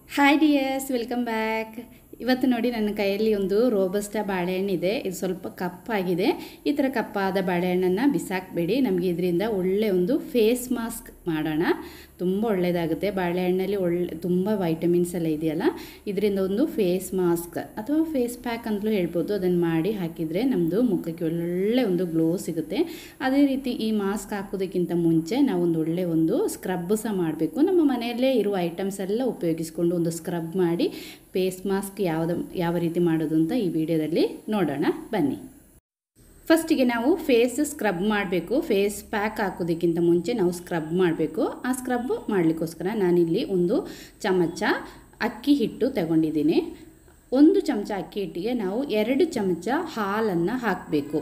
hi dears welcome back ಇವತ್ತು ನೋಡಿ ನನ್ನ ಕೈಯಲ್ಲಿ ಒಂದು ರೋಬಸ್ಟ ಬಾಳೆಹಣ್ಣಿದೆ ಇದು ಸ್ವಲ್ಪ ಕಪ್ಪಾಗಿದೆ ಈ ಥರ ಕಪ್ಪಾದ ಬಾಳೆಹಣ್ಣನ್ನು ಬಿಸಾಕಬೇಡಿ ನಮಗೆ ಇದರಿಂದ ಒಳ್ಳೆ ಒಂದು ಫೇಸ್ ಮಾಸ್ಕ್ ಮಾಡೋಣ ತುಂಬ ಒಳ್ಳೆಯದಾಗುತ್ತೆ ಬಾಳೆಹಣ್ಣಲ್ಲಿ ಒಳ್ಳೆ ತುಂಬ ವೈಟಮಿನ್ಸ್ ಎಲ್ಲ ಇದೆಯಲ್ಲ ಇದರಿಂದ ಒಂದು ಫೇಸ್ ಮಾಸ್ಕ್ ಅಥವಾ ಫೇಸ್ ಪ್ಯಾಕ್ ಅಂತಲೂ ಹೇಳ್ಬೋದು ಅದನ್ನು ಮಾಡಿ ಹಾಕಿದರೆ ನಮ್ಮದು ಮುಖಕ್ಕೆ ಒಳ್ಳೆ ಒಂದು ಗ್ಲೋ ಸಿಗುತ್ತೆ ಅದೇ ರೀತಿ ಈ ಮಾಸ್ಕ್ ಹಾಕೋದಕ್ಕಿಂತ ಮುಂಚೆ ನಾವು ಒಂದು ಒಳ್ಳೆ ಒಂದು ಸ್ಕ್ರಬ್ ಸಹ ಮಾಡಬೇಕು ನಮ್ಮ ಮನೆಯಲ್ಲೇ ಇರುವ ಐಟಮ್ಸ್ ಎಲ್ಲ ಉಪಯೋಗಿಸ್ಕೊಂಡು ಒಂದು ಸ್ಕ್ರಬ್ ಮಾಡಿ ಫೇಸ್ ಮಾಸ್ಕ್ ಯಾವ್ದು ಯಾವ ರೀತಿ ಮಾಡೋದು ಅಂತ ಈ ವಿಡಿಯೋದಲ್ಲಿ ನೋಡೋಣ ಬನ್ನಿ ಫಸ್ಟಿಗೆ ನಾವು ಫೇಸ್ ಸ್ಕ್ರಬ್ ಮಾಡಬೇಕು ಫೇಸ್ ಪ್ಯಾಕ್ ಹಾಕೋದಕ್ಕಿಂತ ಮುಂಚೆ ನಾವು ಸ್ಕ್ರಬ್ ಮಾಡಬೇಕು ಆ ಸ್ಕ್ರಬ್ ಮಾಡಲಿಕ್ಕೋಸ್ಕರ ನಾನಿಲ್ಲಿ ಒಂದು ಚಮಚ ಅಕ್ಕಿ ಹಿಟ್ಟು ತಗೊಂಡಿದ್ದೀನಿ ಒಂದು ಚಮಚ ಅಕ್ಕಿ ಹಿಟ್ಟಿಗೆ ನಾವು ಎರಡು ಚಮಚ ಹಾಲನ್ನು ಹಾಕಬೇಕು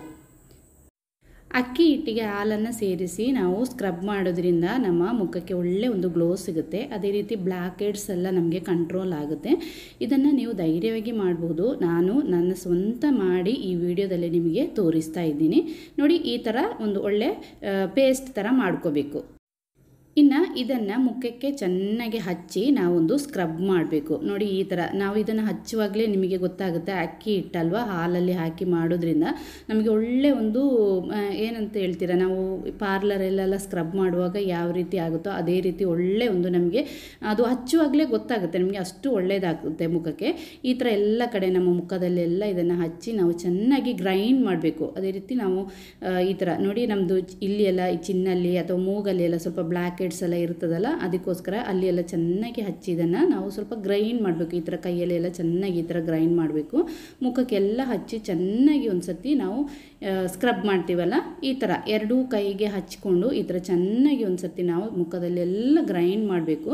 ಅಕ್ಕಿ ಹಿಟ್ಟಿಗೆ ಹಾಲನ್ನು ಸೇರಿಸಿ ನಾವು ಸ್ಕ್ರಬ್ ಮಾಡೋದ್ರಿಂದ ನಮ್ಮ ಮುಖಕ್ಕೆ ಒಳ್ಳೆ ಒಂದು ಗ್ಲೋ ಸಿಗುತ್ತೆ ಅದೇ ರೀತಿ ಬ್ಲ್ಯಾಕ್ ಹೆಡ್ಸ್ ಎಲ್ಲ ನಮಗೆ ಕಂಟ್ರೋಲ್ ಆಗುತ್ತೆ ಇದನ್ನು ನೀವು ಧೈರ್ಯವಾಗಿ ಮಾಡಬಹುದು ನಾನು ನನ್ನ ಸ್ವಂತ ಮಾಡಿ ಈ ವಿಡಿಯೋದಲ್ಲಿ ನಿಮಗೆ ತೋರಿಸ್ತಾ ಇದ್ದೀನಿ ನೋಡಿ ಈ ಥರ ಒಂದು ಒಳ್ಳೆ ಪೇಸ್ಟ್ ಥರ ಮಾಡ್ಕೋಬೇಕು ಇನ್ನು ಇದನ್ನು ಮುಖಕ್ಕೆ ಚೆನ್ನಾಗಿ ಹಚ್ಚಿ ನಾವೊಂದು ಸ್ಕ್ರಬ್ ಮಾಡಬೇಕು ನೋಡಿ ಈ ಥರ ನಾವು ಇದನ್ನು ಹಚ್ಚುವಾಗಲೇ ನಿಮಗೆ ಗೊತ್ತಾಗುತ್ತೆ ಅಕ್ಕಿ ಹಿಟ್ಟಲ್ವ ಹಾಲಲ್ಲಿ ಹಾಕಿ ಮಾಡೋದ್ರಿಂದ ನಮಗೆ ಒಳ್ಳೆ ಒಂದು ಏನಂತ ಹೇಳ್ತೀರಾ ನಾವು ಪಾರ್ಲರಲ್ಲೆಲ್ಲ ಸ್ಕ್ರಬ್ ಮಾಡುವಾಗ ಯಾವ ರೀತಿ ಆಗುತ್ತೋ ಅದೇ ರೀತಿ ಒಳ್ಳೆ ಒಂದು ನಮಗೆ ಅದು ಹಚ್ಚುವಾಗಲೇ ಗೊತ್ತಾಗುತ್ತೆ ನಮಗೆ ಅಷ್ಟು ಒಳ್ಳೆಯದಾಗುತ್ತೆ ಮುಖಕ್ಕೆ ಈ ಥರ ಎಲ್ಲ ಕಡೆ ನಮ್ಮ ಮುಖದಲ್ಲೆಲ್ಲ ಇದನ್ನು ಹಚ್ಚಿ ನಾವು ಚೆನ್ನಾಗಿ ಗ್ರೈಂಡ್ ಮಾಡಬೇಕು ಅದೇ ರೀತಿ ನಾವು ಈ ಥರ ನೋಡಿ ನಮ್ಮದು ಇಲ್ಲಿ ಎಲ್ಲ ಈ ಚಿನ್ನಲ್ಲಿ ಅಥವಾ ಮೂಗಲ್ಲಿ ಎಲ್ಲ ಸ್ವಲ್ಪ ಬ್ಲ್ಯಾಕ್ ಹೆಡ್ಸ್ ಎಲ್ಲ ಇರ್ತದಲ್ಲ ಅದಕ್ಕೋಸ್ಕರ ಅಲ್ಲಿ ಎಲ್ಲ ಚೆನ್ನಾಗಿ ಹಚ್ಚಿ ಇದನ್ನು ನಾವು ಸ್ವಲ್ಪ ಗ್ರೈಂಡ್ ಮಾಡಬೇಕು ಈ ಥರ ಕೈಯಲ್ಲಿ ಎಲ್ಲ ಚೆನ್ನಾಗಿ ಈ ಥರ ಗ್ರೈಂಡ್ ಮಾಡಬೇಕು ಮುಖಕ್ಕೆಲ್ಲ ಹಚ್ಚಿ ಚೆನ್ನಾಗಿ ಒಂದು ಸತಿ ನಾವು ಸ್ಕ್ರಬ್ ಮಾಡ್ತೀವಲ್ಲ ಈ ಥರ ಎರಡೂ ಕೈಗೆ ಹಚ್ಕೊಂಡು ಈ ಥರ ಚೆನ್ನಾಗಿ ಒಂದು ಸತಿ ನಾವು ಮುಖದಲ್ಲಿ ಎಲ್ಲ ಗ್ರೈಂಡ್ ಮಾಡಬೇಕು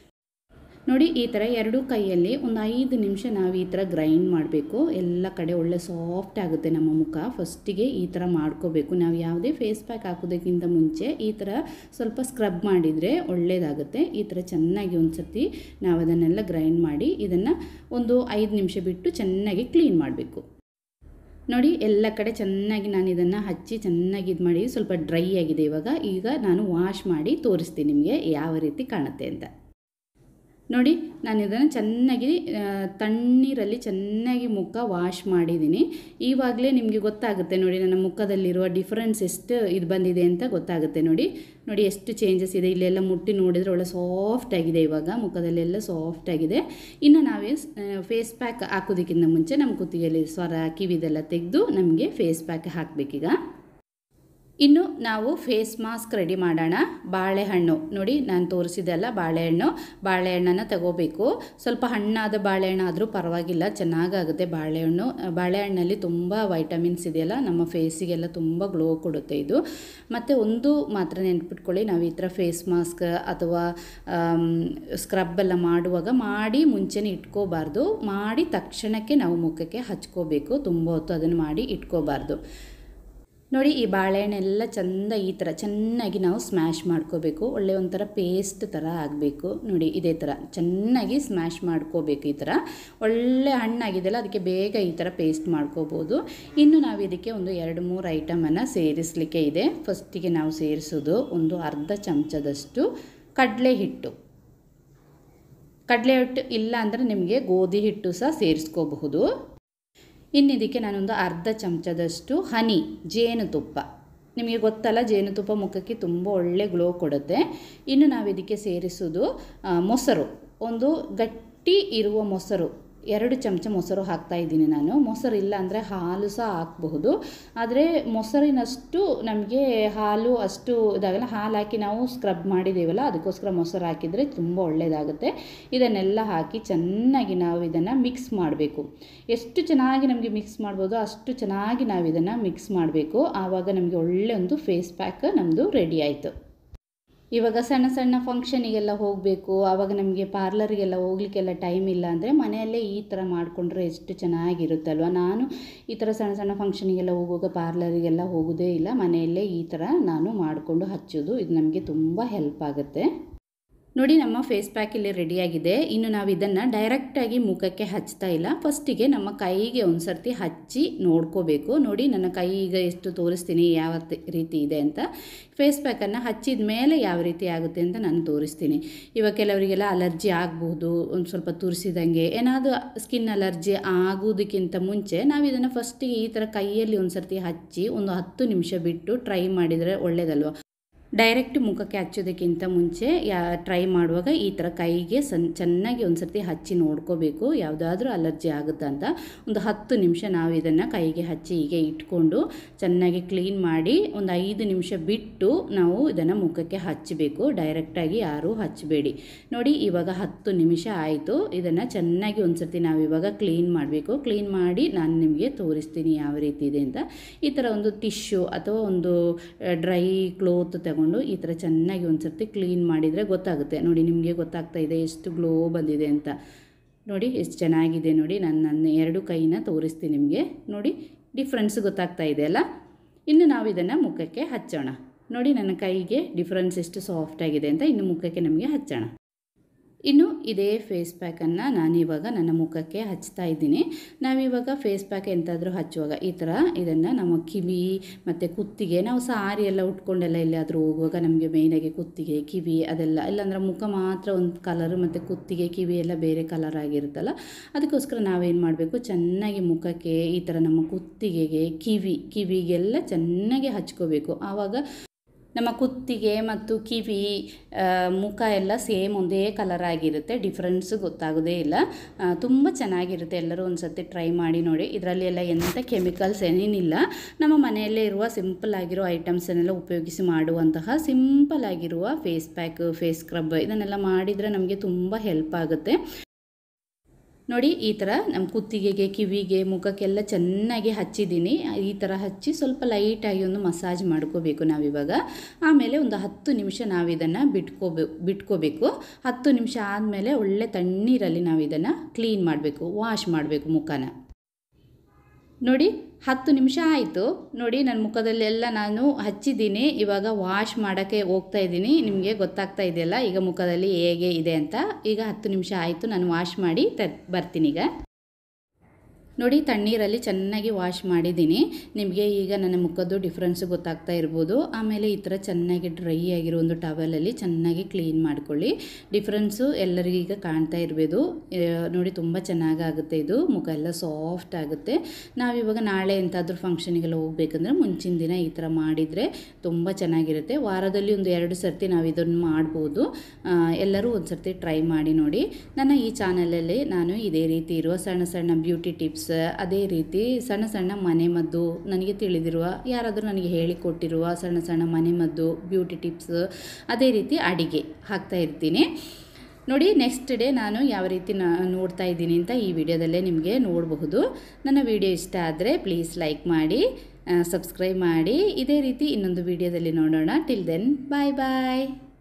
ನೋಡಿ ಈ ಥರ ಎರಡೂ ಕೈಯಲ್ಲಿ ಒಂದು ಐದು ನಿಮಿಷ ನಾವು ಈ ಥರ ಗ್ರೈಂಡ್ ಮಾಡಬೇಕು ಎಲ್ಲ ಕಡೆ ಒಳ್ಳೆ ಸಾಫ್ಟ್ ಆಗುತ್ತೆ ನಮ್ಮ ಮುಖ ಫಸ್ಟಿಗೆ ಈ ಥರ ಮಾಡ್ಕೋಬೇಕು ನಾವು ಯಾವುದೇ ಫೇಸ್ ಪ್ಯಾಕ್ ಹಾಕೋದಕ್ಕಿಂತ ಮುಂಚೆ ಈ ಥರ ಸ್ವಲ್ಪ ಸ್ಕ್ರಬ್ ಮಾಡಿದರೆ ಒಳ್ಳೆಯದಾಗುತ್ತೆ ಈ ಥರ ಚೆನ್ನಾಗಿ ಒಂದು ಸತಿ ನಾವು ಅದನ್ನೆಲ್ಲ ಗ್ರೈಂಡ್ ಮಾಡಿ ಇದನ್ನು ಒಂದು ಐದು ನಿಮಿಷ ಬಿಟ್ಟು ಚೆನ್ನಾಗಿ ಕ್ಲೀನ್ ಮಾಡಬೇಕು ನೋಡಿ ಎಲ್ಲ ಕಡೆ ಚೆನ್ನಾಗಿ ನಾನು ಇದನ್ನು ಹಚ್ಚಿ ಚೆನ್ನಾಗಿ ಇದು ಮಾಡಿ ಸ್ವಲ್ಪ ಡ್ರೈ ಆಗಿದೆ ಇವಾಗ ಈಗ ನಾನು ವಾಶ್ ಮಾಡಿ ತೋರಿಸ್ತೀನಿ ನಿಮಗೆ ಯಾವ ರೀತಿ ಕಾಣುತ್ತೆ ಅಂತ ನೋಡಿ ನಾನು ಇದನ್ನು ಚೆನ್ನಾಗಿ ತಣ್ಣೀರಲ್ಲಿ ಚೆನ್ನಾಗಿ ಮುಖ ವಾಶ್ ಮಾಡಿದ್ದೀನಿ ಇವಾಗಲೇ ನಿಮಗೆ ಗೊತ್ತಾಗುತ್ತೆ ನೋಡಿ ನನ್ನ ಮುಖದಲ್ಲಿರುವ ಡಿಫ್ರೆನ್ಸ್ ಎಷ್ಟು ಇದು ಬಂದಿದೆ ಅಂತ ಗೊತ್ತಾಗುತ್ತೆ ನೋಡಿ ನೋಡಿ ಎಷ್ಟು ಚೇಂಜಸ್ ಇದೆ ಇಲ್ಲೆಲ್ಲ ಮುಟ್ಟಿ ನೋಡಿದರೆ ಒಳ್ಳೆ ಸಾಫ್ಟ್ ಆಗಿದೆ ಇವಾಗ ಮುಖದಲ್ಲೆಲ್ಲ ಸಾಫ್ಟ್ ಆಗಿದೆ ಇನ್ನು ನಾವೇ ಫೇಸ್ ಪ್ಯಾಕ್ ಹಾಕೋದಕ್ಕಿಂತ ಮುಂಚೆ ನಮ್ಮ ಕುತ್ತಿಗೆಯಲ್ಲಿ ಸ್ವರ ಕಿವಿದೆಲ್ಲ ತೆಗೆದು ನಮಗೆ ಫೇಸ್ ಪ್ಯಾಕ್ ಹಾಕಬೇಕೀಗ ಇನ್ನು ನಾವು ಫೇಸ್ ಮಾಸ್ಕ್ ರೆಡಿ ಮಾಡೋಣ ಬಾಳೆಹಣ್ಣು ನೋಡಿ ನಾನು ತೋರಿಸಿದೆಲ್ಲ ಬಾಳೆಹಣ್ಣು ಬಾಳೆಹಣ್ಣನ್ನು ತಗೋಬೇಕು ಸ್ವಲ್ಪ ಹಣ್ಣಾದ ಬಾಳೆಹಣ್ಣು ಆದರೂ ಪರವಾಗಿಲ್ಲ ಚೆನ್ನಾಗಾಗುತ್ತೆ ಬಾಳೆಹಣ್ಣು ಬಾಳೆಹಣ್ಣಲ್ಲಿ ತುಂಬ ವೈಟಮಿನ್ಸ್ ಇದೆಯಲ್ಲ ನಮ್ಮ ಫೇಸಿಗೆಲ್ಲ ತುಂಬ ಗ್ಲೋ ಕೊಡುತ್ತೆ ಇದು ಮತ್ತು ಒಂದು ಮಾತ್ರ ನೆನ್ಪಿಟ್ಕೊಳ್ಳಿ ನಾವು ಈ ಥರ ಫೇಸ್ ಮಾಸ್ಕ್ ಅಥವಾ ಸ್ಕ್ರಬ್ ಎಲ್ಲ ಮಾಡುವಾಗ ಮಾಡಿ ಮುಂಚೆನೇ ಇಟ್ಕೋಬಾರ್ದು ಮಾಡಿ ತಕ್ಷಣಕ್ಕೆ ನಾವು ಮುಖಕ್ಕೆ ಹಚ್ಕೋಬೇಕು ತುಂಬ ಹೊತ್ತು ಅದನ್ನು ಮಾಡಿ ಇಟ್ಕೋಬಾರ್ದು ನೋಡಿ ಈ ಬಾಳೆಹಣ್ಣೆಲ್ಲ ಚೆಂದ ಈ ಥರ ಚೆನ್ನಾಗಿ ನಾವು ಸ್ಮ್ಯಾಶ್ ಮಾಡ್ಕೋಬೇಕು ಒಳ್ಳೆ ಒಂಥರ ಪೇಸ್ಟ್ ಥರ ಆಗಬೇಕು ನೋಡಿ ಇದೇ ಥರ ಚೆನ್ನಾಗಿ ಸ್ಮ್ಯಾಶ್ ಮಾಡ್ಕೋಬೇಕು ಈ ಥರ ಒಳ್ಳೆ ಹಣ್ಣಾಗಿದೆಯಲ್ಲ ಅದಕ್ಕೆ ಬೇಗ ಈ ಥರ ಪೇಸ್ಟ್ ಮಾಡ್ಕೋಬೋದು ಇನ್ನು ನಾವು ಇದಕ್ಕೆ ಒಂದು ಎರಡು ಮೂರು ಐಟಮನ್ನು ಸೇರಿಸಲಿಕ್ಕೆ ಇದೆ ಫಸ್ಟಿಗೆ ನಾವು ಸೇರಿಸೋದು ಒಂದು ಅರ್ಧ ಚಮಚದಷ್ಟು ಕಡಲೆ ಹಿಟ್ಟು ಕಡಲೆ ಹಿಟ್ಟು ಇಲ್ಲ ಅಂದರೆ ನಿಮಗೆ ಗೋಧಿ ಹಿಟ್ಟು ಸಹ ಸೇರಿಸ್ಕೋಬಹುದು ಇನ್ನು ಇದಕ್ಕೆ ನಾನೊಂದು ಅರ್ಧ ಚಮಚದಷ್ಟು ಹನಿ ಜೇನುತುಪ್ಪ ನಿಮಗೆ ಗೊತ್ತಲ್ಲ ಜೇನುತುಪ್ಪ ಮುಖಕ್ಕೆ ತುಂಬ ಒಳ್ಳೆ ಗ್ಲೋ ಕೊಡುತ್ತೆ ಇನ್ನು ನಾವು ಇದಕ್ಕೆ ಸೇರಿಸೋದು ಮೊಸರು ಒಂದು ಗಟ್ಟಿ ಇರುವ ಮೊಸರು ಎರಡು ಚಮಚ ಮೊಸರು ಹಾಕ್ತಾ ಇದ್ದೀನಿ ನಾನು ಮೊಸರು ಇಲ್ಲ ಅಂದರೆ ಹಾಲು ಸಹ ಹಾಕಬಹುದು ಆದರೆ ಮೊಸರಿನಷ್ಟು ನಮಗೆ ಹಾಲು ಅಷ್ಟು ಇದಾಗಲ್ಲ ಹಾಲು ಹಾಕಿ ನಾವು ಸ್ಕ್ರಬ್ ಮಾಡಿದ್ದೀವಲ್ಲ ಅದಕ್ಕೋಸ್ಕರ ಮೊಸರು ಹಾಕಿದರೆ ತುಂಬ ಒಳ್ಳೆಯದಾಗುತ್ತೆ ಇದನ್ನೆಲ್ಲ ಹಾಕಿ ಚೆನ್ನಾಗಿ ನಾವು ಇದನ್ನು ಮಿಕ್ಸ್ ಮಾಡಬೇಕು ಎಷ್ಟು ಚೆನ್ನಾಗಿ ನಮಗೆ ಮಿಕ್ಸ್ ಮಾಡ್ಬೋದು ಅಷ್ಟು ಚೆನ್ನಾಗಿ ನಾವು ಇದನ್ನು ಮಿಕ್ಸ್ ಮಾಡಬೇಕು ಆವಾಗ ನಮಗೆ ಒಳ್ಳೆ ಒಂದು ಫೇಸ್ ಪ್ಯಾಕ್ ನಮ್ಮದು ರೆಡಿ ಆಯಿತು ಇವಾಗ ಸಣ್ಣ ಸಣ್ಣ ಫಂಕ್ಷನಿಗೆಲ್ಲ ಹೋಗಬೇಕು ಆವಾಗ ನಮಗೆ ಪಾರ್ಲರಿಗೆಲ್ಲ ಹೋಗ್ಲಿಕ್ಕೆಲ್ಲ ಟೈಮ್ ಇಲ್ಲ ಅಂದರೆ ಮನೆಯಲ್ಲೇ ಈ ಥರ ಮಾಡಿಕೊಂಡ್ರೆ ಎಷ್ಟು ಚೆನ್ನಾಗಿರುತ್ತಲ್ವ ನಾನು ಈ ಥರ ಸಣ್ಣ ಸಣ್ಣ ಫಂಕ್ಷನಿಗೆಲ್ಲ ಹೋಗುವಾಗ ಪಾರ್ಲರಿಗೆಲ್ಲ ಹೋಗೋದೇ ಇಲ್ಲ ಮನೆಯಲ್ಲೇ ಈ ಥರ ನಾನು ಮಾಡಿಕೊಂಡು ಹಚ್ಚೋದು ಇದು ನಮಗೆ ತುಂಬ ಹೆಲ್ಪ್ ಆಗುತ್ತೆ ನೋಡಿ ನಮ್ಮ ಫೇಸ್ ಪ್ಯಾಕ್ ಇಲ್ಲಿ ರೆಡಿಯಾಗಿದೆ ಇನ್ನು ನಾವು ಇದನ್ನು ಡೈರೆಕ್ಟಾಗಿ ಮುಖಕ್ಕೆ ಹಚ್ತಾ ಇಲ್ಲ ಫಸ್ಟಿಗೆ ನಮ್ಮ ಕೈಗೆ ಒಂದು ಸರ್ತಿ ಹಚ್ಚಿ ನೋಡ್ಕೋಬೇಕು ನೋಡಿ ನನ್ನ ಕೈ ಈಗ ಎಷ್ಟು ತೋರಿಸ್ತೀನಿ ಯಾವ ತಿ- ರೀತಿ ಇದೆ ಅಂತ ಫೇಸ್ ಪ್ಯಾಕನ್ನು ಹಚ್ಚಿದ ಮೇಲೆ ಯಾವ ರೀತಿ ಆಗುತ್ತೆ ಅಂತ ನಾನು ತೋರಿಸ್ತೀನಿ ಇವಾಗ ಕೆಲವರಿಗೆಲ್ಲ ಅಲರ್ಜಿ ಆಗ್ಬೋದು ಒಂದು ಸ್ವಲ್ಪ ತುರಿಸಿದಂಗೆ ಏನಾದರೂ ಸ್ಕಿನ್ ಅಲರ್ಜಿ ಆಗೋದಕ್ಕಿಂತ ಮುಂಚೆ ನಾವು ಇದನ್ನು ಫಸ್ಟಿಗೆ ಈ ಥರ ಕೈಯಲ್ಲಿ ಒಂದು ಸರ್ತಿ ಹಚ್ಚಿ ಒಂದು ಹತ್ತು ನಿಮಿಷ ಬಿಟ್ಟು ಟ್ರೈ ಮಾಡಿದರೆ ಒಳ್ಳೆಯದಲ್ವ ಡೈರೆಕ್ಟ್ ಮುಖಕ್ಕೆ ಹಚ್ಚೋದಕ್ಕಿಂತ ಮುಂಚೆ ಯಾ ಟ್ರೈ ಮಾಡುವಾಗ ಈ ಥರ ಕೈಗೆ ಸನ್ ಚೆನ್ನಾಗಿ ಒಂದು ಸರ್ತಿ ಹಚ್ಚಿ ನೋಡ್ಕೋಬೇಕು ಯಾವುದಾದ್ರೂ ಅಲರ್ಜಿ ಆಗುತ್ತಾ ಅಂತ ಒಂದು ಹತ್ತು ನಿಮಿಷ ನಾವು ಇದನ್ನು ಕೈಗೆ ಹಚ್ಚಿ ಹೀಗೆ ಇಟ್ಕೊಂಡು ಚೆನ್ನಾಗಿ ಕ್ಲೀನ್ ಮಾಡಿ ಒಂದು ಐದು ನಿಮಿಷ ಬಿಟ್ಟು ನಾವು ಇದನ್ನು ಮುಖಕ್ಕೆ ಹಚ್ಚಬೇಕು ಡೈರೆಕ್ಟಾಗಿ ಯಾರೂ ಹಚ್ಚಬೇಡಿ ನೋಡಿ ಇವಾಗ ಹತ್ತು ನಿಮಿಷ ಆಯಿತು ಇದನ್ನು ಚೆನ್ನಾಗಿ ಒಂದು ಸರ್ತಿ ನಾವು ಇವಾಗ ಕ್ಲೀನ್ ಮಾಡಬೇಕು ಕ್ಲೀನ್ ಮಾಡಿ ನಾನು ನಿಮಗೆ ತೋರಿಸ್ತೀನಿ ಯಾವ ರೀತಿ ಇದೆ ಅಂತ ಈ ಥರ ಒಂದು ಟಿಶ್ಯೂ ಅಥವಾ ಒಂದು ಡ್ರೈ ಕ್ಲೋತ್ ತಗೊಂಡು ಈ ಥರ ಚೆನ್ನಾಗಿ ಒಂದು ಸರ್ತಿ ಕ್ಲೀನ್ ಮಾಡಿದರೆ ಗೊತ್ತಾಗುತ್ತೆ ನೋಡಿ ನಿಮಗೆ ಗೊತ್ತಾಗ್ತಾ ಇದೆ ಎಷ್ಟು ಗ್ಲೋ ಬಂದಿದೆ ಅಂತ ನೋಡಿ ಎಷ್ಟು ಚೆನ್ನಾಗಿದೆ ನೋಡಿ ನಾನು ನನ್ನ ಎರಡು ಕೈನ ತೋರಿಸ್ತೀನಿ ನಿಮಗೆ ನೋಡಿ ಡಿಫ್ರೆನ್ಸ್ ಗೊತ್ತಾಗ್ತಾ ಇದೆ ಅಲ್ಲ ಇನ್ನು ನಾವು ಇದನ್ನು ಮುಖಕ್ಕೆ ಹಚ್ಚೋಣ ನೋಡಿ ನನ್ನ ಕೈಗೆ ಡಿಫ್ರೆನ್ಸ್ ಎಷ್ಟು ಸಾಫ್ಟ್ ಆಗಿದೆ ಅಂತ ಇನ್ನು ಮುಖಕ್ಕೆ ನಮಗೆ ಹಚ್ಚೋಣ ಇನ್ನು ಇದೇ ಫೇಸ್ ಪ್ಯಾಕನ್ನು ನಾನಿವಾಗ ನನ್ನ ಮುಖಕ್ಕೆ ಹಚ್ತಾ ಇದ್ದೀನಿ ನಾವಿವಾಗ ಫೇಸ್ ಪ್ಯಾಕ್ ಎಂತಾದರೂ ಹಚ್ಚುವಾಗ ಈ ಥರ ಇದನ್ನು ನಮ್ಮ ಕಿವಿ ಮತ್ತು ಕುತ್ತಿಗೆ ನಾವು ಸಾರಿ ಎಲ್ಲ ಉಟ್ಕೊಂಡೆಲ್ಲ ಎಲ್ಲಿಯಾದರೂ ಹೋಗುವಾಗ ನಮಗೆ ಮೇಯ್ನಾಗಿ ಕುತ್ತಿಗೆ ಕಿವಿ ಅದೆಲ್ಲ ಇಲ್ಲಾಂದ್ರೆ ಮುಖ ಮಾತ್ರ ಒಂದು ಕಲರ್ ಮತ್ತು ಕುತ್ತಿಗೆ ಕಿವಿ ಎಲ್ಲ ಬೇರೆ ಕಲರ್ ಆಗಿರುತ್ತಲ್ಲ ಅದಕ್ಕೋಸ್ಕರ ನಾವೇನು ಮಾಡಬೇಕು ಚೆನ್ನಾಗಿ ಮುಖಕ್ಕೆ ಈ ಥರ ನಮ್ಮ ಕುತ್ತಿಗೆಗೆ ಕಿವಿ ಕಿವಿಗೆಲ್ಲ ಚೆನ್ನಾಗಿ ಹಚ್ಕೋಬೇಕು ಆವಾಗ ನಮ್ಮ ಕುತ್ತಿಗೆ ಮತ್ತು ಕಿವಿ ಆ, ಮುಖ ಎಲ್ಲ ಸೇಮ್ ಒಂದೇ ಕಲರ್ ಆಗಿರುತ್ತೆ ಡಿಫ್ರೆನ್ಸ್ ಗೊತ್ತಾಗೋದೇ ಇಲ್ಲ ಆ, ತುಂಬ ಚೆನ್ನಾಗಿರುತ್ತೆ ಎಲ್ಲರೂ ಒಂದು ಸತಿ ಟ್ರೈ ಮಾಡಿ ನೋಡಿ ಇದರಲ್ಲಿ ಎಲ್ಲ ಎಂಥ ಕೆಮಿಕಲ್ಸ್ ಏನೇನಿಲ್ಲ ನಮ್ಮ ಮನೆಯಲ್ಲೇ ಇರುವ ಸಿಂಪಲ್ ಆಗಿರೋ ಐಟಮ್ಸನ್ನೆಲ್ಲ ಉಪಯೋಗಿಸಿ ಮಾಡುವಂತಹ ಸಿಂಪಲ್ ಆಗಿರುವ ಫೇಸ್ ಪ್ಯಾಕ್ ಫೇಸ್ ಸ್ಕ್ರಬ್ ಇದನ್ನೆಲ್ಲ ಮಾಡಿದರೆ ನಮಗೆ ತುಂಬ ಹೆಲ್ಪ್ ಆಗುತ್ತೆ ನೋಡಿ ಈ ಥರ ನಮ್ಮ ಕುತ್ತಿಗೆಗೆ ಕಿವಿಗೆ ಮುಖಕ್ಕೆಲ್ಲ ಚೆನ್ನಾಗಿ ಹಚ್ಚಿದ್ದೀನಿ ಈ ಥರ ಹಚ್ಚಿ ಸ್ವಲ್ಪ ಲೈಟಾಗಿ ಒಂದು ಮಸಾಜ್ ಮಾಡ್ಕೋಬೇಕು ನಾವಿವಾಗ ಆಮೇಲೆ ಒಂದು ಹತ್ತು ನಿಮಿಷ ನಾವು ಇದನ್ನು ಬಿಟ್ಕೋಬೇ ಬಿಟ್ಕೋಬೇಕು ಹತ್ತು ನಿಮಿಷ ಆದಮೇಲೆ ಒಳ್ಳೆ ತಣ್ಣೀರಲ್ಲಿ ನಾವು ಇದನ್ನು ಕ್ಲೀನ್ ಮಾಡಬೇಕು ವಾಶ್ ಮಾಡಬೇಕು ಮುಖನ ನೋಡಿ ಹತ್ತು ನಿಮಿಷ ಆಯಿತು ನೋಡಿ ನನ್ನ ಮುಖದಲ್ಲೆಲ್ಲ ನಾನು ಹಚ್ಚಿದ್ದೀನಿ ಇವಾಗ ವಾಶ್ ಮಾಡೋಕ್ಕೆ ಹೋಗ್ತಾ ಇದ್ದೀನಿ ನಿಮಗೆ ಗೊತ್ತಾಗ್ತಾ ಇದೆಯಲ್ಲ ಈಗ ಮುಖದಲ್ಲಿ ಹೇಗೆ ಇದೆ ಅಂತ ಈಗ ಹತ್ತು ನಿಮಿಷ ಆಯಿತು ನಾನು ವಾಶ್ ಮಾಡಿ ತ ಬರ್ತೀನಿ ಈಗ ನೋಡಿ ತಣ್ಣೀರಲ್ಲಿ ಚೆನ್ನಾಗಿ ವಾಶ್ ಮಾಡಿದ್ದೀನಿ ನಿಮಗೆ ಈಗ ನನ್ನ ಮುಖದ್ದು ಡಿಫ್ರೆನ್ಸ್ ಗೊತ್ತಾಗ್ತಾ ಇರ್ಬೋದು ಆಮೇಲೆ ಈ ಥರ ಚೆನ್ನಾಗಿ ಡ್ರೈ ಆಗಿರೋ ಒಂದು ಟವಲಲ್ಲಿ ಚೆನ್ನಾಗಿ ಕ್ಲೀನ್ ಮಾಡ್ಕೊಳ್ಳಿ ಡಿಫ್ರೆನ್ಸು ಎಲ್ಲರಿಗೂ ಈಗ ಕಾಣ್ತಾ ಇರ್ಬೋದು ಆ, ನೋಡಿ ತುಂಬ ಚೆನ್ನಾಗಾಗುತ್ತೆ ಇದು ಮುಖ ಎಲ್ಲ ಸಾಫ್ಟ್ ಆಗುತ್ತೆ ನಾವಿವಾಗ ನಾಳೆ ಎಂತಾದರೂ ಫಂಕ್ಷನಿಗೆಲ್ಲ ಹೋಗ್ಬೇಕಂದ್ರೆ ಮುಂಚಿನ ದಿನ ಈ ಥರ ಮಾಡಿದರೆ ತುಂಬ ಚೆನ್ನಾಗಿರುತ್ತೆ ವಾರದಲ್ಲಿ ಒಂದು ಎರಡು ಸರ್ತಿ ನಾವು ಇದನ್ನು ಮಾಡ್ಬೋದು ಆ, ಎಲ್ಲರೂ ಒಂದು ಸರ್ತಿ ಟ್ರೈ ಮಾಡಿ ನೋಡಿ ನನ್ನ ಈ ಚಾನಲಲ್ಲಿ ನಾನು ಇದೇ ರೀತಿ ಇರುವ ಸಣ್ಣ ಸಣ್ಣ ಬ್ಯೂಟಿ ಟಿಪ್ಸ್ ಅದೇ ರೀತಿ ಸಣ್ಣ ಸಣ್ಣ ಮನೆಮದ್ದು ನನಗೆ ತಿಳಿದಿರುವ ಯಾರಾದರೂ ನನಗೆ ಹೇಳಿಕೊಟ್ಟಿರುವ ಸಣ್ಣ ಸಣ್ಣ ಮನೆಮದ್ದು ಬ್ಯೂಟಿ ಟಿಪ್ಸ್ ಅದೇ ರೀತಿ ಅಡಿಗೆ ಹಾಕ್ತಾ ಇರ್ತೀನಿ ನೋಡಿ ನೆಕ್ಸ್ಟ್ ಡೇ ನಾನು ಯಾವ ರೀತಿ ನಾ ನೋಡ್ತಾ ಇದ್ದೀನಿ ಅಂತ ಈ ವಿಡಿಯೋದಲ್ಲೇ ನಿಮಗೆ ನೋಡಬಹುದು ನನ್ನ ವಿಡಿಯೋ ಇಷ್ಟ ಆದರೆ ಪ್ಲೀಸ್ ಲೈಕ್ ಮಾಡಿ ಸಬ್ಸ್ಕ್ರೈಬ್ ಮಾಡಿ ಇದೇ ರೀತಿ ಇನ್ನೊಂದು ವಿಡಿಯೋದಲ್ಲಿ ನೋಡೋಣ ಟಿಲ್ ದೆನ್ ಬಾಯ್ ಬಾಯ್